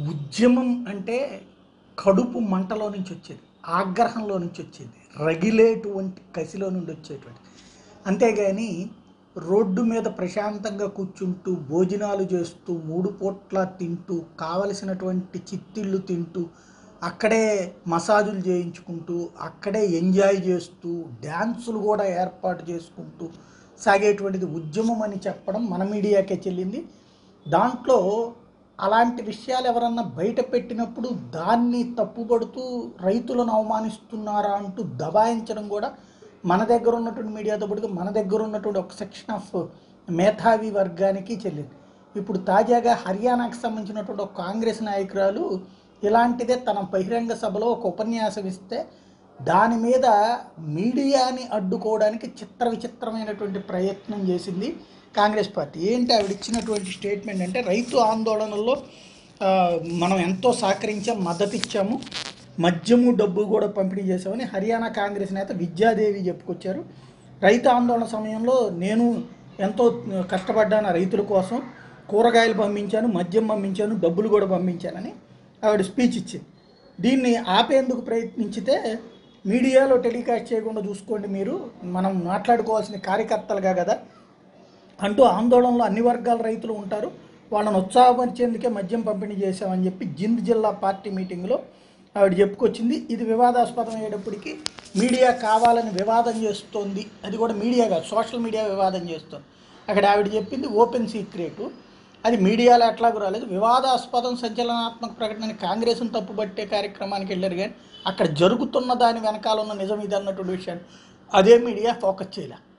ఉద్యమం అంటే కడుపు మంటలో నుంచి వచ్చేది ఆగ్రహంలో నుంచి వచ్చేది రగిలేటువంటి కసిలో నుండి వచ్చేటువంటి అంతేగాని రోడ్డు మీద ప్రశాంతంగా కూర్చుంటూ భోజనాలు చేస్తూ మూడు పూట్ల తింటూ కావలసినటువంటి చిత్తిళ్ళు తింటూ అక్కడే మసాజులు చేయించుకుంటూ అక్కడే ఎంజాయ్ చేస్తూ డ్యాన్సులు కూడా ఏర్పాటు చేసుకుంటూ సాగేటువంటిది ఉద్యమం అని చెప్పడం మన మీడియాకే చెల్లింది దాంట్లో అలాంటి విషయాలు ఎవరన్నా బయట పెట్టినప్పుడు దాన్ని తప్పుపడుతూ రైతులను అవమానిస్తున్నారా అంటూ దబాయించడం కూడా మన దగ్గర ఉన్నటువంటి మీడియాతో పాటుగా మన దగ్గర ఉన్నటువంటి ఒక సెక్షన్ ఆఫ్ మేధావి వర్గానికి చెల్లింది ఇప్పుడు తాజాగా హర్యానాకి సంబంధించినటువంటి ఒక కాంగ్రెస్ నాయకురాలు ఇలాంటిదే తన బహిరంగ సభలో ఒక ఉపన్యాసం ఇస్తే దాని మీద మీడియాని అడ్డుకోవడానికి చిత్ర విచిత్రమైనటువంటి ప్రయత్నం చేసింది కాంగ్రెస్ పార్టీ ఏంటి ఆవిడ ఇచ్చినటువంటి స్టేట్మెంట్ అంటే రైతు ఆందోళనల్లో ఆ, మనం ఎంతో సహకరించాం మద్దతు ఇచ్చాము మద్యము డబ్బు కూడా పంపిణీ చేశామని హర్యానా కాంగ్రెస్ నేత విద్యాదేవి చెప్పుకొచ్చారు రైతు ఆందోళన సమయంలో నేను ఎంతో కష్టపడ్డాను ఆ రైతుల కోసం కూరగాయలు పంపించాను మద్యం పంపించాను డబ్బులు కూడా పంపించానని ఆవిడ స్పీచ్ ఇచ్చింది దీన్ని ఆపేందుకు ప్రయత్నించితే మీడియాలో టెలికాస్ట్ చేయకుండా చూసుకోండి మీరు మనం మాట్లాడుకోవాల్సిన కార్యకర్తలుగా కదా అంటూ ఆందోళనలో అన్ని వర్గాల రైతులు ఉంటారు వాళ్ళని ఉత్సాహపరిచేందుకే మద్యం పంపిణీ చేశామని చెప్పి జింద్ జిల్లా పార్టీ మీటింగ్లో ఆవిడ చెప్పుకొచ్చింది ఇది వివాదాస్పదం అయ్యేటప్పటికీ మీడియా కావాలని వివాదం చేస్తోంది అది కూడా మీడియా కాదు సోషల్ మీడియా వివాదం చేస్తోంది అక్కడ ఆవిడ చెప్పింది ఓపెన్ సీక్రెట్ అది మీడియాలో ఎట్లాగూ రాలేదు వివాదాస్పదం సంచలనాత్మక ప్రకటన కాంగ్రెస్ను తప్పుపట్టే కార్యక్రమానికి వెళ్ళారు కానీ అక్కడ జరుగుతున్న దాని వెనకాల ఉన్న నిజం ఇది అన్నటువంటి విషయాన్ని అదే మీడియా ఫోకస్ చేయలే